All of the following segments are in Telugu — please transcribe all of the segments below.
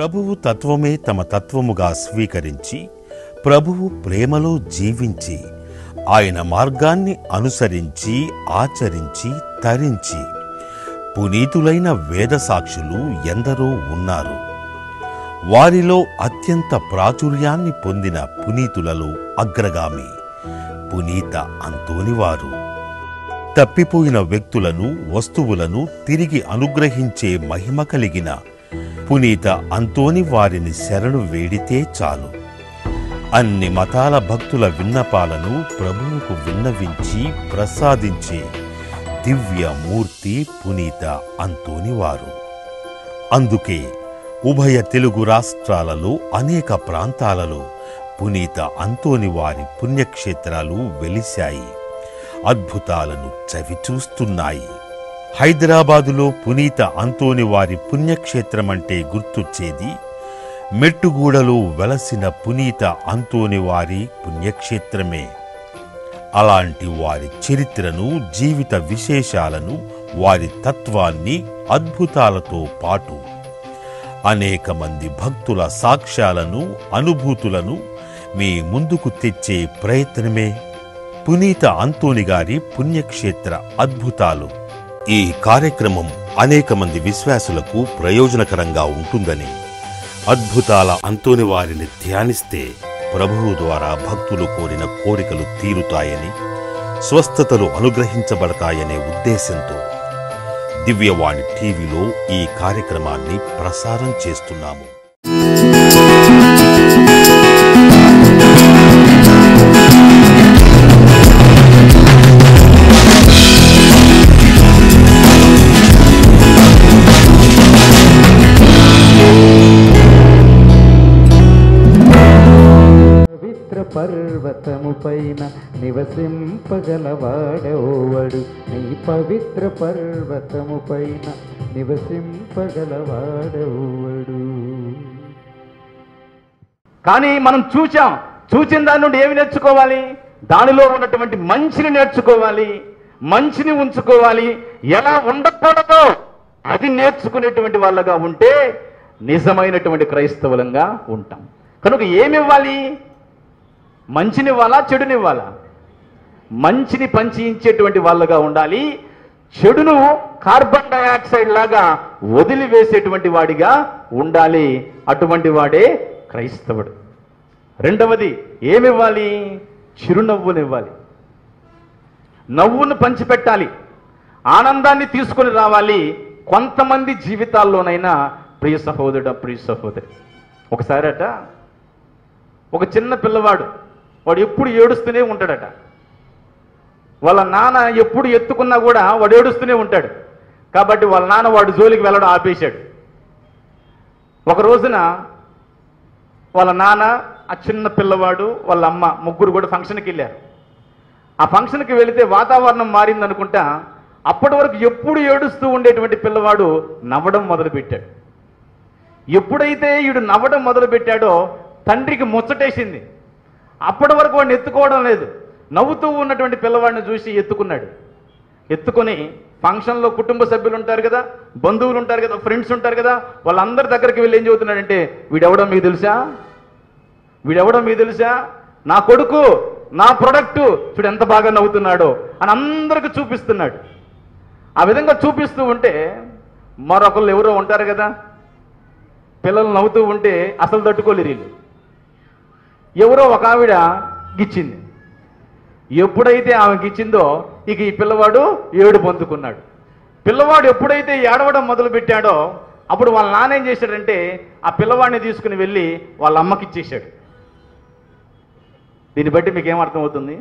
ప్రభువు తత్వమే తమ తత్వముగా స్వీకరించి ప్రభువు ప్రేమలో జీవించి ఆయన మార్గాన్ని అనుసరించి ఆచరించి తరించి పునీతులైన వేదసాక్షులు ఎందరో ఉన్నారు వారిలో అత్యంత ప్రాచుర్యాన్ని పొందిన పునీతులలో అగ్రగామి పునీత అంతోనివారు తప్పిపోయిన వ్యక్తులను వస్తువులను తిరిగి అనుగ్రహించే మహిమ కలిగిన పునీత అంతోని వారిని శరణు వేడితే చాలు అన్ని మతాల భక్తుల విన్నపాలను ప్రభువుకు విన్నవించి ప్రసాదించే దివ్య మూర్తి పునీత అంతోనివారు అందుకే ఉభయ తెలుగు రాష్ట్రాలలో అనేక ప్రాంతాలలో పునీత అంతోని వారి పుణ్యక్షేత్రాలు వెలిశాయి అద్భుతాలను చవిచూస్తున్నాయి హైదరాబాదులో పునీత అంతోని వారి పుణ్యక్షేత్రమంటే గుర్తొచ్చేది మెట్టుగూడలో వెలసిన పునీత అంతోని వారి పుణ్యక్షేత్రమే అలాంటి వారి చరిత్రను జీవిత విశేషాలను వారి తత్వాన్ని అద్భుతాలతో పాటు అనేక మంది భక్తుల సాక్ష్యాలను అనుభూతులను మీ ముందుకు తెచ్చే ప్రయత్నమే పునీత అంతోని గారి పుణ్యక్షేత్ర అద్భుతాలు ఈ కార్యక్రమం అనేక మంది విశ్వాసులకు ప్రయోజనకరంగా ఉంటుందని అద్భుతాల అంతోని వారిని ధ్యానిస్తే ప్రభువు ద్వారా భక్తులు కోరిన కోరికలు తీరుతాయని స్వస్థతలు అనుగ్రహించబడతాయనే ఉద్దేశంతో దివ్యవాణి టీవీలో ఈ కార్యక్రమాన్ని ప్రసారం చేస్తున్నాము పవిత్ర పర్వతము పైన నివసింపగలవాడోవడు నీ పవిత్ర పర్వతము పైన నివసింపగలవాడోవడు కానీ మనం చూచాం చూచిన దాని నుండి ఏమి నేర్చుకోవాలి దానిలో ఉన్నటువంటి మంచిని నేర్చుకోవాలి మంచిని ఉంచుకోవాలి ఎలా ఉండకూడదో అది నేర్చుకునేటువంటి వాళ్ళగా ఉంటే నిజమైనటువంటి క్రైస్తవులంగా ఉంటాం కనుక ఏమి ఇవ్వాలి మంచినివ్వాలా చెడునివ్వాలా మంచిని పంచియించేటువంటి వాళ్ళగా ఉండాలి చెడును కార్బన్ డయాక్సైడ్ లాగా వదిలివేసేటువంటి వాడిగా ఉండాలి అటువంటి వాడే క్రైస్తవుడు రెండవది ఏమివ్వాలి చిరునవ్వునివ్వాలి నవ్వును పంచిపెట్టాలి ఆనందాన్ని తీసుకొని రావాలి కొంతమంది జీవితాల్లోనైనా ప్రియ సహోదరుడు ప్రియ సహోదరి ఒకసారట ఒక చిన్న పిల్లవాడు వాడు ఎప్పుడు ఏడుస్తూనే ఉంటాడట వాళ్ళ నాన్న ఎప్పుడు ఎత్తుకున్నా కూడా వాడు ఏడుస్తూనే ఉంటాడు కాబట్టి వాళ్ళ నాన్న వాడు జోలికి వెళ్ళడం ఆపేశాడు ఒక రోజున వాళ్ళ నాన్న ఆ చిన్న పిల్లవాడు వాళ్ళ అమ్మ ముగ్గురు కూడా ఫంక్షన్కి వెళ్ళారు ఆ ఫంక్షన్కి వెళితే వాతావరణం మారింది అనుకుంటా అప్పటి వరకు ఎప్పుడు ఏడుస్తూ ఉండేటువంటి పిల్లవాడు నవ్వడం మొదలుపెట్టాడు ఎప్పుడైతే ఈడు నవ్వడం మొదలుపెట్టాడో తండ్రికి ముచ్చటేసింది అప్పటి వరకు వాడిని ఎత్తుకోవడం లేదు నవ్వుతూ ఉన్నటువంటి పిల్లవాడిని చూసి ఎత్తుకున్నాడు ఎత్తుకొని ఫంక్షన్లో కుటుంబ సభ్యులు ఉంటారు కదా బంధువులు ఉంటారు కదా ఫ్రెండ్స్ ఉంటారు కదా వాళ్ళందరి దగ్గరికి వెళ్ళి ఏం చెబుతున్నాడంటే వీడెవడో మీకు తెలుసా వీడెవడో మీకు తెలుసా నా కొడుకు నా ప్రొడక్టు చూడు ఎంత బాగా నవ్వుతున్నాడో అని అందరికి చూపిస్తున్నాడు ఆ విధంగా చూపిస్తూ ఉంటే మరొకళ్ళు ఎవరో ఉంటారు కదా పిల్లలు నవ్వుతూ ఉంటే అసలు తట్టుకోలేరు వీళ్ళు ఎవరో ఒక ఆవిడ గిచ్చింది ఎప్పుడైతే ఆమెకి ఇచ్చిందో ఇక ఈ పిల్లవాడు ఏడు పొందుకున్నాడు పిల్లవాడు ఎప్పుడైతే ఏడవడం మొదలు పెట్టాడో అప్పుడు వాళ్ళ నాన్న ఏం చేశాడంటే ఆ పిల్లవాడిని తీసుకుని వెళ్ళి వాళ్ళ అమ్మకి ఇచ్చేశాడు దీన్ని బట్టి మీకు ఏమర్థం అవుతుంది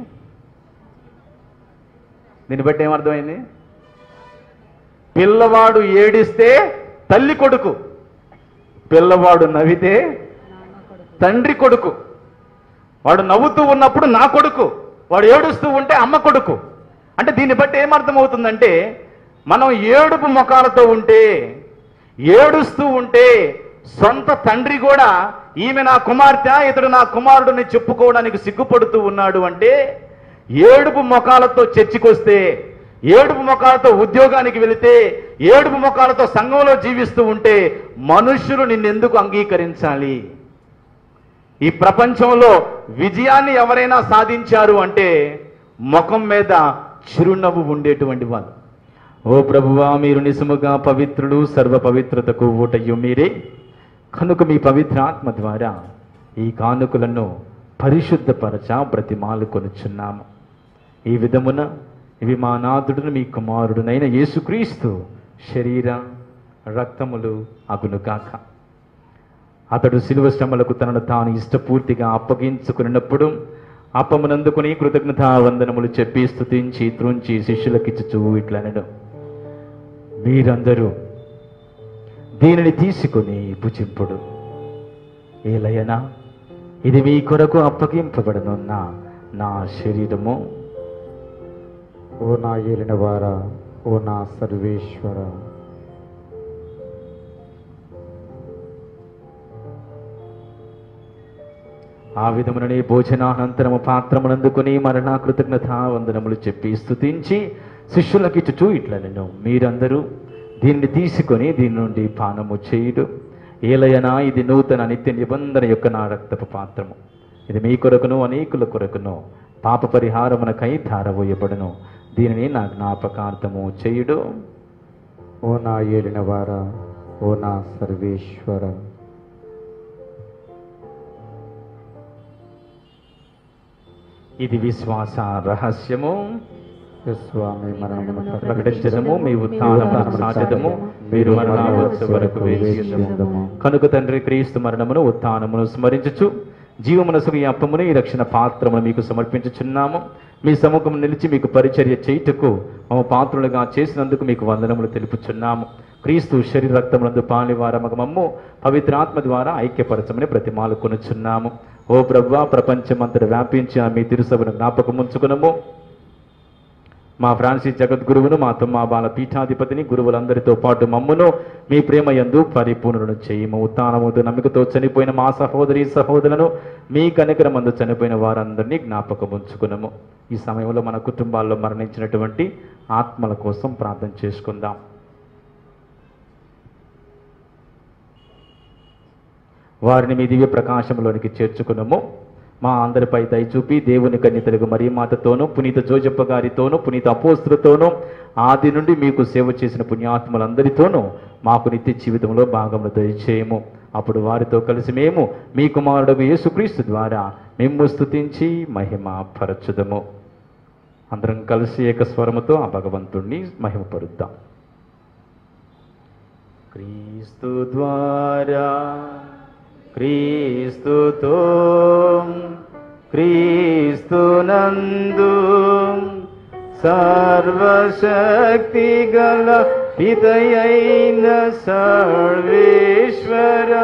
దీన్ని బట్టి ఏమర్థమైంది పిల్లవాడు ఏడిస్తే తల్లి కొడుకు పిల్లవాడు నవ్వితే తండ్రి కొడుకు వాడు నవ్వుతూ ఉన్నప్పుడు నా కొడుకు వాడు ఏడుస్తూ ఉంటే అమ్మ కొడుకు అంటే దీన్ని బట్టి ఏమర్థమవుతుందంటే మనం ఏడుపు ముఖాలతో ఉంటే ఏడుస్తూ ఉంటే సొంత తండ్రి కూడా ఈమె నా కుమార్తె ఇతడు నా కుమారుడిని చెప్పుకోవడానికి సిగ్గుపడుతూ ఉన్నాడు అంటే ఏడుపు ముఖాలతో చర్చికొస్తే ఏడుపు ముఖాలతో ఉద్యోగానికి వెళితే ఏడుపు ముఖాలతో సంఘంలో జీవిస్తూ ఉంటే మనుషులు నిన్నెందుకు అంగీకరించాలి ఈ ప్రపంచంలో విజయాన్ని ఎవరైనా సాధించారు అంటే ముఖం మీద చిరునవ్వు ఉండేటువంటి వాళ్ళు ఓ ప్రభువా మీరు నిజముగా పవిత్రుడు సర్వ పవిత్రతకు ఊటయ్యు మీరే కనుక మీ పవిత్ర ఆత్మ ద్వారా ఈ కానుకలను పరిశుద్ధపరచ బ్రతిమాలు కొనుచున్నాము ఈ విధమున ఇవి మా నాథుడును మీ కుమారుడునైన యేసుక్రీస్తు శరీర రక్తములు అగును కాక అతడు శిలువ శ్రమలకు తనను తాను ఇష్టపూర్తిగా అప్పగించుకున్నప్పుడు అప్పమునందుకుని కృతజ్ఞతా వందనములు చెప్పి స్తుతించి త్రుంచి శిష్యులకిచ్చుచూ ఇట్లనను మీరందరూ దీనిని తీసుకుని భుజింపుడు ఏలయనా ఇది మీ కొరకు అప్పగింపబడనున్న నా శరీరము ఓ నా ఏలిన వారా ఓ నా సర్వేశ్వర ఆ విధముననే భోజనానంతరము పాత్రమునందుకుని మరణ కృతజ్ఞత వందనములు చెప్పి స్తుతించి శిష్యులకిచ్చుచూ ఇట్లా నేను మీరందరూ దీన్ని తీసుకొని దీని నుండి పానము చేయుడు ఏలయనా ఇది నూతన నిత్య నిబంధన యొక్క నా రక్తపు పాత్రము ఇది మీ కొరకును అనేకుల కొరకును పాప పరిహారమునకై ధారవోయబడును దీనిని నా జ్ఞాపకార్థము చేయుడు ఓ నా ఏలిన వారా ఓ నా సర్వేశ్వర ఇది విశ్వాస రహస్యము స్వామి మనమును ప్రకటించదము మీ ఉత్థానమును సాధ్యదము మీరు మరణావస్థ వరకు వేచి ఉందము. కనుక తండ్రి క్రీస్తు మరణమును ఉత్థానమును స్మరించుచు జీవమనసుకు ఈ అప్పమును ఈ రక్షణ పాత్రమును మీకు సమర్పించుచున్నాము మీ సముఖం నిలిచి మీకు పరిచర్య చేయుటకు మమ పాత్రులుగా చేసినందుకు మీకు వందనములు తెలుపుచున్నాము క్రీస్తు శరీర రక్తములందు పాలివార మగమమ్ము పవిత్రాత్మ ద్వారా ఐక్యపరచమని ప్రతిమాలు కొనుచున్నాము ఓ ప్రభా ప్రపంచమంతట వ్యాపించి ఆ మీ తిరుసభను జ్ఞాపకం ఉంచుకునము మా ఫ్రాన్సిస్ జగద్గురువును మా తుమ్మ బాల పీఠాధిపతిని గురువులందరితో పాటు మమ్మును మీ ప్రేమ యందు పరిపూర్ణులను చేయము ఉత్తానముతో నమ్మికతో చనిపోయిన మా సహోదరి సహోదరులను మీ కనికరమందు చనిపోయిన వారందరినీ జ్ఞాపకం ఉంచుకునము ఈ సమయంలో మన కుటుంబాల్లో మరణించినటువంటి ఆత్మల కోసం ప్రార్థన చేసుకుందాం వారిని మీ దివ్య ప్రకాశంలోనికి చేర్చుకునము మా అందరిపై దయ చూపి దేవుని కన్యతలకు మరి మాతతోనూ పునీత జోజప్ప గారితోనూ పునీత అపోస్తులతోనూ ఆది నుండి మీకు సేవ చేసిన పుణ్యాత్ములందరితోనూ మాకు నిత్య జీవితంలో భాగములు దయచేయము అప్పుడు వారితో కలిసి మేము మీ కుమారుడు యేసుక్రీస్తు ద్వారా మేము స్తుతించి మహిమ పరచుదము అందరం కలిసి ఏక స్వరముతో ఆ భగవంతుణ్ణి మహిమపరుద్దాం క్రీస్తు ద్వారా క్రీస్తుతో క్రీస్తునందు సర్వశక్తి గల పితయైన సర్వేశ్వర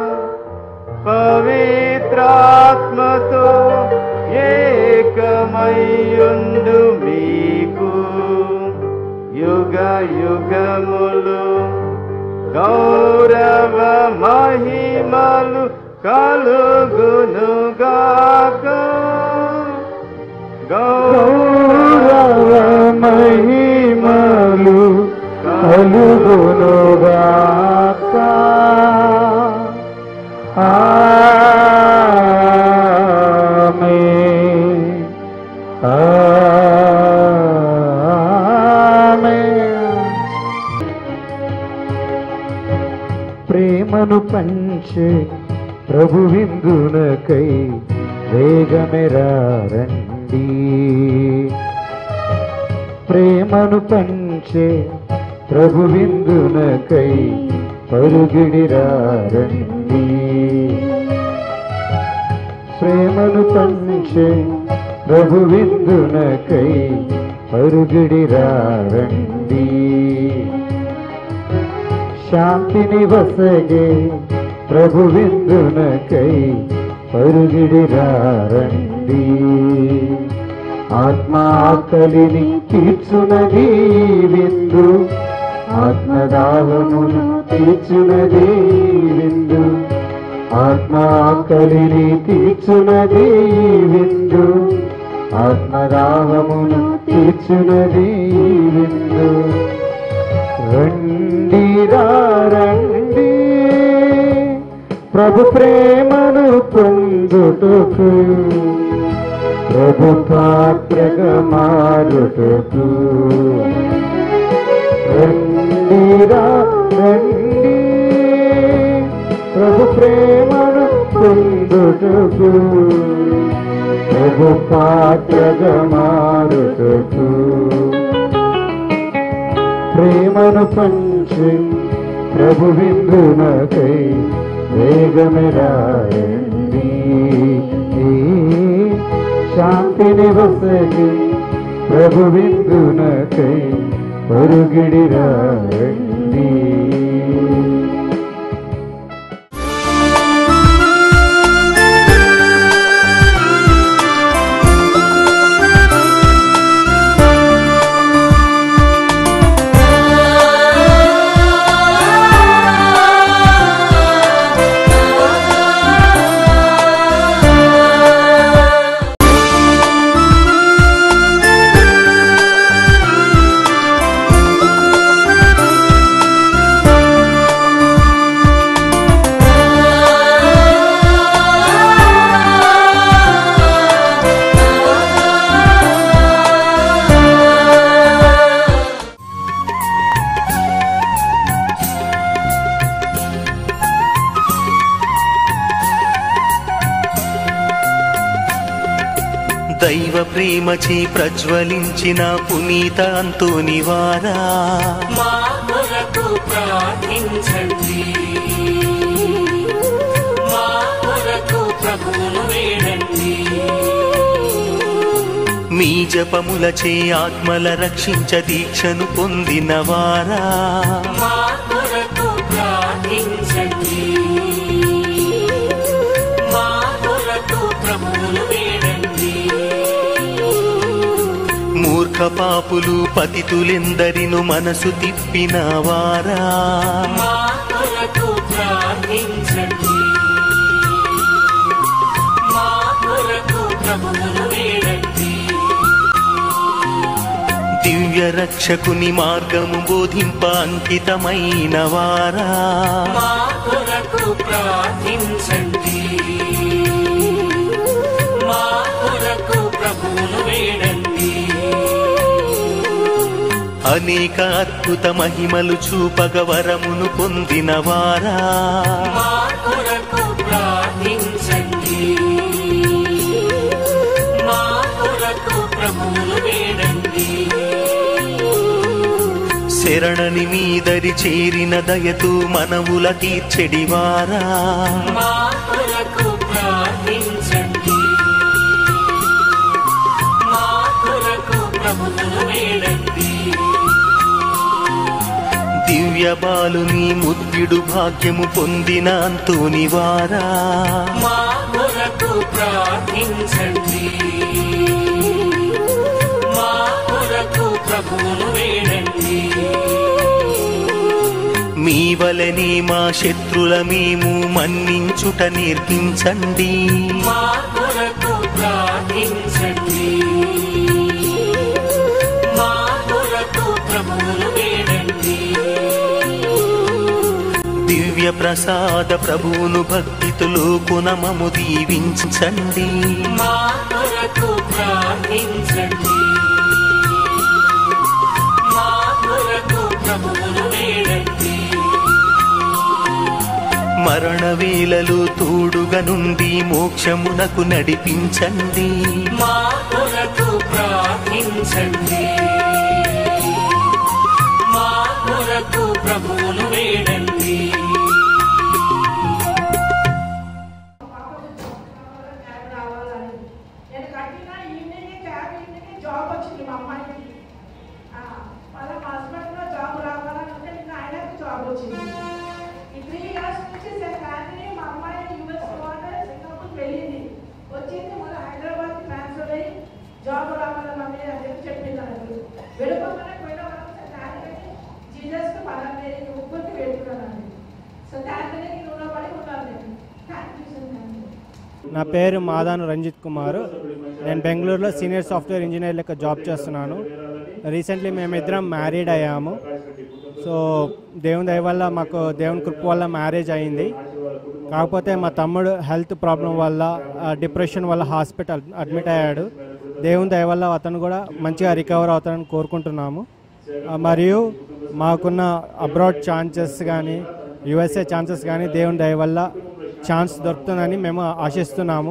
పవిత్రాత్మతో ఏకమయ్యుండు మీకు యుగ యుగములు గౌరవ మహిమలు కలుగునుగాక గౌరవ మహిమలు కలుగునుగాక ఆమేన్. ఆమేన్. ప్రేమను పంచే ప్రభు విందునకై వేగమెరారండి ప్రేమను పంచే ప్రభు విందునకై పరుగిడిరారండి ప్రేమను పంచే ప్రభు విందునకై పరుగిడిరారండి శాంతిని వసగే ప్రభు విందునకై పరుగిడిరారండి ఆత్మాకలిని తీర్చునది విందు ఆత్మదాహమును తీర్చునది విందు ఆత్మాకలిని తీర్చునది విందు ఆత్మదాహమును తీర్చునది ఈ విందు రండి రా రండి ప్రభు ప్రేమను పొందుటకు ప్రభు పాత్రగా మారుటకు రండి రా రండి ప్రభు ప్రేమను పొందుటకు ప్రభు పాత్రగా మారుటకు ప్రేమను పంచి ప్రభు విందునకై వేగమిరాయండి శాంతిని వసగి ప్రభు విందునకై పరుగిడిరాయండి దైవ ప్రేమచే ప్రజ్వలించిన పునీత అంతుని వారా మా కొరకు ప్రార్థించండి మా కొరకు ప్రభువును వేడండి మీ జపములచే ఆత్మల రక్షించ దీక్షను పొందిన వారా మా కొరకు ప్రార్థించండి మా కొరకు ప్రభువును వేడండి మూర్ఖ పాపులు పతితులెందరిను మనసు తిప్పిన వారా మా కొరకు ప్రార్థించండి మా కొరకు ప్రభువును వేడండి దివ్య రక్షకుని మార్గము బోధింప అంకితమైన వారా మా కొరకు ప్రార్థించండి మా కొరకు ప్రభువును వేడండి అనేక అద్భుత మహిమలు చూపగ వరమును పొందిన వారా మా కొరకు ప్రార్థించండి మా కొరకు ప్రభువును వేడండి శరణని మీదరి చేరిన దయతో మనవుల తీర్చెడివారా మా కొరకు ప్రార్థించండి మా కొరకు ప్రభువును వేడండి దివ్య బాలుని ముద్దుడు భాగ్యము పొందిన అంతుని వారా మా కొరకు ప్రార్థించండి మా కొరకు ప్రభువును వేడండి మీ వలనే మా శత్రుల మేము మన్నించుట నేర్పించండి మా కొరకు ప్రార్థించండి మా కొరకు ప్రభువును వేడండి దివ్య ప్రసాద ప్రభువును భక్తితో కునమము దీవించండి మా కొరకు ప్రార్థించండి మా కొరకు ప్రభువును వేడండి మరణ వేళలో తోడుగా నుండి మోక్షమునకు నడిపించండి మా కొరకు ప్రార్థించండి మా కొరకు ప్రభువును వేడండి క్యాబ్ రావాలని నేను కట్టిన ఈవినింగ్ క్యాబ్ ఈవినింగ్ జాబ్ వచ్చింది మా అమ్మాయికి ఆ, మళ్ళీ మా హస్బెండ్ కూడా జాబ్ రావాలని ఉంటే నిన్న ఆయనకు జాబ్ వచ్చింది ఈ త్రీ ఇయర్స్ నుంచి కానీ మా అమ్మాయి యూఎస్ పోతే సింగపూర్ వెళ్ళింది వచ్చింది మళ్ళీ హైదరాబాద్ ట్రాన్స్ఫర్ అయ్యి జాబ్ రావాలి మమ్మీ అని చెప్పి చెప్పింది నాకు వెళ్ళిపోగానే పోయిన వరకు దానికి జీజస్కి పదహారు ముగ్గురికి పెట్టుకున్నాను సో దానికి రుణపడి ఉన్నాను నేను thank you sir thank you నా పేరు మాదాను రంజిత్ కుమార్ నేను బెంగళూరులో సీనియర్ సాఫ్ట్వేర్ ఇంజనీర్ లెక్క జాబ్ చేస్తున్నాను రీసెంట్లీ మేమిద్దరం మ్యారీడ్ అయ్యాము సో దేవుని దయ వల్ల మాకు దేవుని కృప వల్ల మ్యారేజ్ అయింది కాకపోతే మా తమ్ముడు హెల్త్ ప్రాబ్లం వల్ల ఆ, డిప్రెషన్ వల్ల హాస్పిటల్ అడ్మిట్ అయ్యాడు దేవుని దయ వల్ల అతను కూడా మంచిగా రికవర్ అవుతాడని కోరుకుంటున్నాము ఆ, మరియు మాకున్న అబ్రాడ్ ఛాన్సెస్ కానీ యుఎస్ఏ ఛాన్సెస్ కానీ దేవుని దయ వల్ల ఛాన్స్ దొరుకుతుందని మేము ఆశిస్తున్నాము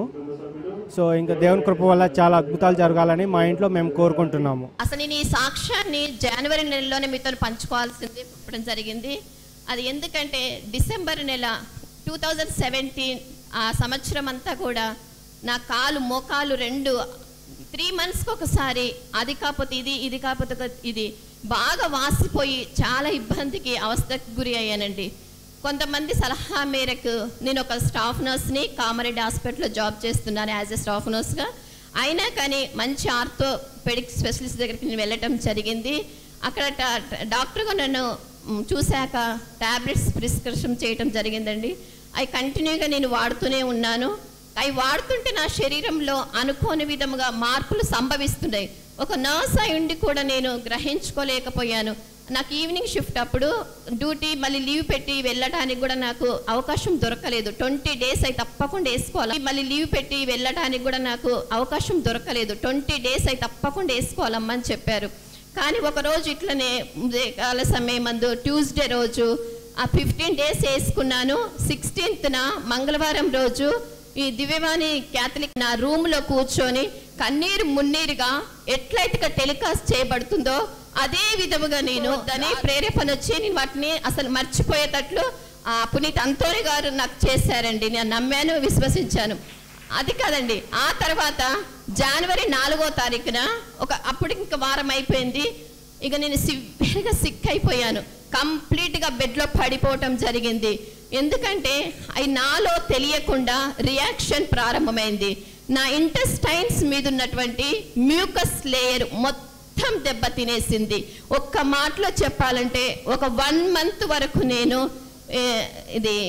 సో ఇంకా దేవుని కృప వల్ల చాలా అద్భుతాలు జరగాలని మా ఇంట్లో మేము కోరుకుంటున్నాము అసలు నేను ఈ సాక్ష్యాన్ని జనవరి నెలలోనే మీతో పంచుకోవాల్సింది చెప్పడం జరిగింది అది ఎందుకంటే డిసెంబర్ నెల టూ థౌజండ్ సెవెంటీన్ ఆ సంవత్సరం అంతా కూడా నా కాలు మోకాలు రెండు త్రీ మంత్స్కి ఒకసారి అది కాకపోతే ఇది ఇది కాకపోతే ఒక ఇది బాగా వాసిపోయి చాలా ఇబ్బందికి అవస్థకు గురి అయ్యానండి కొంతమంది సలహా మేరకు నేను ఒక స్టాఫ్ నర్స్ని కామారెడ్డి హాస్పిటల్లో జాబ్ చేస్తున్నాను యాజ్ ఎ స్టాఫ్ నర్స్గా అయినా కానీ మంచి ఆర్థోపెడిక్ స్పెషలిస్ట్ దగ్గరికి నేను వెళ్ళటం జరిగింది అక్కడ డా- డాక్టర్గా నన్ను మ్, చూశాక టాబ్లెట్స్ ప్రిస్క్రిప్షన్ చేయటం జరిగిందండి అవి కంటిన్యూగా నేను వాడుతూనే ఉన్నాను అవి వాడుతుంటే నా శరీరంలో అనుకోని విధముగా మార్పులు సంభవిస్తున్నాయి ఒక నర్స్ అయి ఉండి కూడా నేను గ్రహించుకోలేకపోయాను నాకు ఈవినింగ్ షిఫ్ట్ అప్పుడు డ్యూటీ మళ్ళీ లీవ్ పెట్టి వెళ్ళడానికి కూడా నాకు అవకాశం దొరకలేదు ట్వంటీ డేస్ అయి తప్పకుండా వేసుకోవాలి మళ్ళీ లీవ్ పెట్టి వెళ్ళడానికి కూడా నాకు అవకాశం దొరకలేదు ట్వంటీ డేస్ అయి తప్పకుండా వేసుకోవాలమ్మా అని చెప్పారు కానీ ఒక రోజు ఇట్లనే ఉదయకాల సమయం మందు ట్యూస్డే రోజు ఆ ఫిఫ్టీన్ డేస్ వేసుకున్నాను సిక్స్టీన్త్న మంగళవారం రోజు ఈ దివ్యవాణి క్యాథలిక్ నా రూమ్లో కూర్చొని కన్నీరు మున్నీరుగా ఎట్లయితే టెలికాస్ట్ చేయబడుతుందో అదే విధముగా నేను దాని ప్రేరేపణ వచ్చి నేను వాటిని అసలు మర్చిపోయేటట్లు ఆ పునీత్ అంతోని గారు నాకు చేశారండి నేను నమ్మాను విశ్వసించాను అది కాదండి ఆ తర్వాత జనవరి నాలుగో తారీఖున ఒక అప్పుడు ఇంకా వారం అయిపోయింది ఇక నేను సివియర్గా సిక్ అయిపోయాను కంప్లీట్గా బెడ్లో పడిపోవటం జరిగింది ఎందుకంటే అవి నాలో తెలియకుండా రియాక్షన్ ప్రారంభమైంది నా ఇంటెస్టైన్స్ మీద ఉన్నటువంటి మ్యూకస్ లేయర్ మొత్తం దెబ్బ తినేసింది ఒక్క మాటలో చెప్పాలంటే ఒక వన్ మంత్ వరకు నేను ఏ, ఇది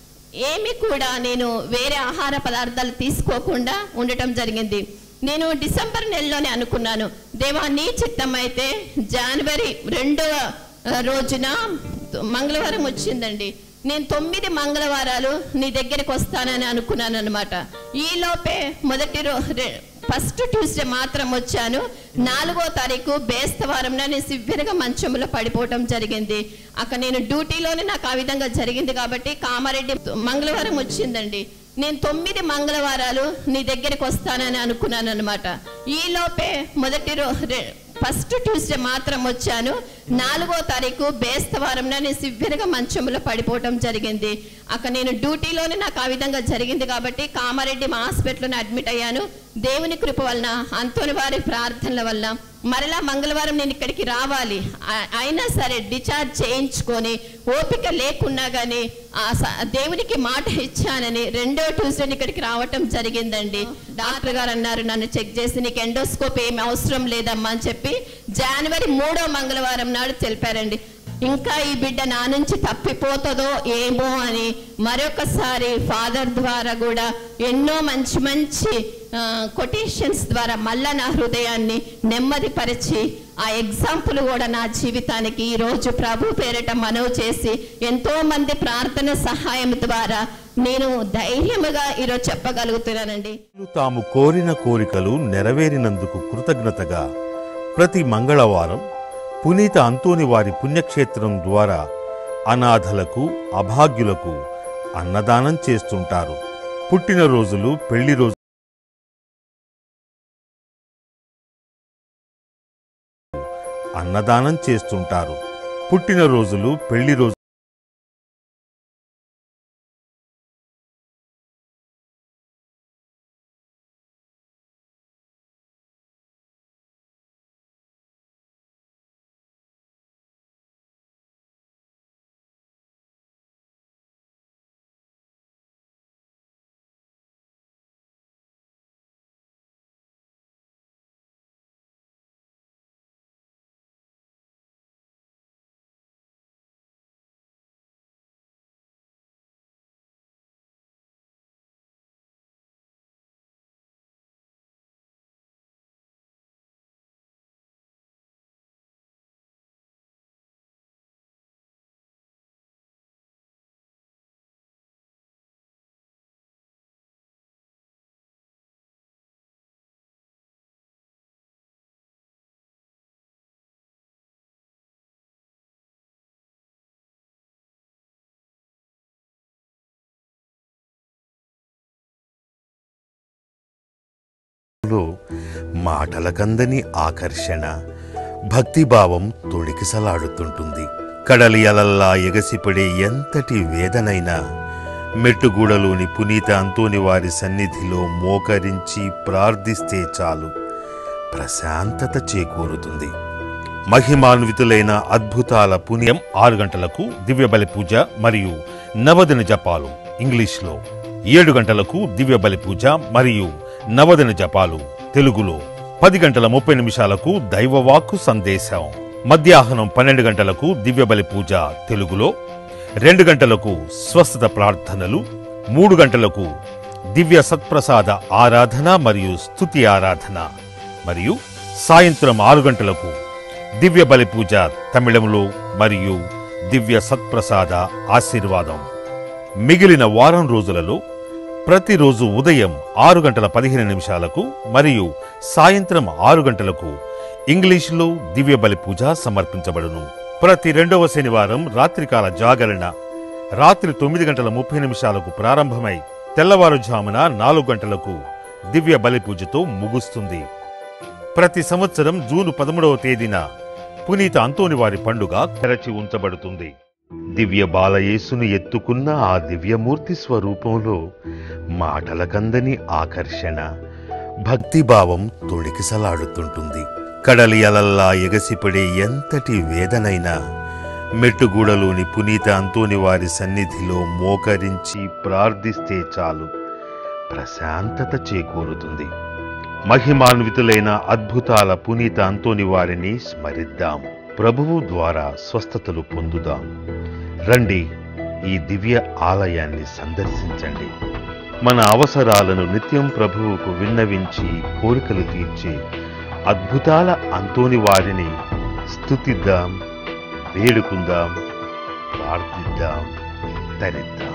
ఏమి కూడా నేను వేరే ఆహార పదార్థాలు తీసుకోకుండా ఉండటం జరిగింది నేను డిసెంబర్ నెలలోనే అనుకున్నాను దేవా నీ చిత్తం అయితే జనవరి రెండవ ఆ, రోజున మంగళవారం వచ్చిందండి నేను తొమ్మిది మంగళవారాలు నీ దగ్గరికి వస్తానని అనుకున్నాను అనమాట ఈలోపే మొదటి రో రె- ఫస్ట్ ట్యూస్డే మాత్రం వచ్చాను నాలుగో తారీఖు బేస్తవారం నేను సివ్విరగా మంచంలో పడిపోవటం జరిగింది అక్కడ నేను డ్యూటీలోనే నాకు ఆ విధంగా జరిగింది కాబట్టి కామారెడ్డి మంగళవారం వచ్చిందండి నేను తొమ్మిది మంగళవారాలు నీ దగ్గరికి వస్తానని అనుకున్నాను అనమాట ఈలోపే మొదటి రో రె- ఫస్ట్ ట్యూస్డే మాత్రం వచ్చాను నాలుగో తారీఖు బేస్తవారం నేను సివ్విరగా మంచంలో పడిపోవటం జరిగింది అక్కడ నేను డ్యూటీలోనే నాకు ఆ విధంగా జరిగింది కాబట్టి కామారెడ్డి మా హాస్పిటల్లోనే అడ్మిట్ అయ్యాను దేవుని కృప వలన అంతోని వారి ప్రార్థనల వల్ల మరలా మంగళవారం నేను ఇక్కడికి రావాలి ఆ- అయినా సరే డిశ్చార్జ్ చేయించుకొని ఓపిక లేకున్నా కానీ ఆ స- దేవునికి మాట ఇచ్చానని రెండో ట్యూస్డే ఇక్కడికి రావటం జరిగిందండి డాక్టర్ గారు అన్నారు నన్ను చెక్ చేసి నీకు ఎండోస్కోప్ ఏమి అవసరం లేదమ్మా అని చెప్పి జనవరి మూడో మంగళవారం నాడు తెలిపారండి ఇంకా ఈ బిడ్డ నా నుంచి తప్పిపోతుందో ఏమో అని మరొకసారి ఫాదర్ ద్వారా కూడా ఎన్నో మంచి మంచి కొటేషన్స్ ద్వారా మళ్ళా నా హృదయాన్ని నెమ్మదిపరిచి ఆ ఎగ్జాంపుల్ కూడా నా జీవితానికి ఈ రోజు ప్రభు పేరిట మనవి చేసి ఎంతో మంది ప్రార్థన సహాయం ద్వారా నేను ధైర్యముగా ఈరోజు చెప్పగలుగుతున్నానండి తాము కోరిన కోరికలు నెరవేరినందుకు కృతజ్ఞతగా ప్రతి మంగళవారం పునీత అంతోని వారి పుణ్యక్షేత్రం ద్వారా అనాథలకు అభాగ్యులకు అన్నదానం చేస్తుంటారు పుట్టినరోజులు పెళ్లి రోజు అన్నదానం చేస్తుంటారు పుట్టినరోజులు పెళ్లి రోజు రూపంలో మాటలకందని ఆకర్షణ భక్తిభావం తొణికిసలాడుతుంటుంది కడలి అలల్లా ఎగసిపడే ఎంతటి వేదనైనా మెట్టుగూడలోని పునీత అంతోని వారి సన్నిధిలో మోకరించి ప్రార్థిస్తే చాలు ప్రశాంతత చేకూరుతుంది మహిమాన్వితులైన అద్భుతాల పుణ్యం ఆరు గంటలకు దివ్య బలి పూజ మరియు నవదిన జపాలు ఇంగ్లీష్లో ఏడు గంటలకు దివ్య బలి పూజ మరియు నవదిన జపాలు తెలుగులో పది గంటల ముప్పై నిమిషాలకు దైవవాక్కు సందేశం మధ్యాహ్నం పన్నెండు గంటలకు దివ్య బలి పూజ తెలుగులో రెండు గంటలకు స్వస్థత ప్రార్థనలు మూడు గంటలకు దివ్య సత్ప్రసాద ఆరాధన మరియు స్తుతి ఆరాధన మరియు సాయంత్రం ఆరు గంటలకు దివ్య బలి పూజ తమిళంలో మరియు దివ్య సత్ప్రసాద ఆశీర్వాదం మిగిలిన వారం రోజులలో ప్రతిరోజు ఉదయం ఆరు గంటల పదిహేను నిమిషాలకు మరియు సాయంత్రం ఆరు గంటలకు ఇంగ్లీషులో దివ్య బలి పూజ సమర్పించబడును ప్రతి రెండవ శనివారం రాత్రికాల జాగరణ రాత్రి తొమ్మిది గంటల ముప్పై నిమిషాలకు ప్రారంభమై తెల్లవారుజామున నాలుగు గంటలకు దివ్య బలి పూజతో ముగుస్తుంది ప్రతి సంవత్సరం జూన్ పదమూడవ తేదీన పునీత అంతోని వారి పండుగ తెరచి ఉంచబడుతుంది దివ్య బాలయేసును ఎత్తుకున్న ఆ దివ్యమూర్తి స్వరూపంలో మాటలకందని ఆకర్షణ భక్తిభావం తొణికిసలాడుతుంటుంది కడలి అలల్లా ఎగసిపడే ఎంతటి వేదనైనా మెట్టుగూడలోని పునీత అంతోని వారి సన్నిధిలో మోకరించి ప్రార్థిస్తే చాలు ప్రశాంతత చేకూరుతుంది మహిమాన్వితులైన అద్భుతాల పునీత అంతోని వారిని స్మరిద్దాం ప్రభువు ద్వారా స్వస్థతలు పొందుదాం రండి ఈ దివ్య ఆలయాన్ని సందర్శించండి మన అవసరాలను నిత్యం ప్రభువుకు విన్నవించి కోరికలు తీర్చే అద్భుతాల అంతోని వారిని స్తుతిద్దాం వేడుకుందాం ప్రార్థిద్దాం తరిద్దాం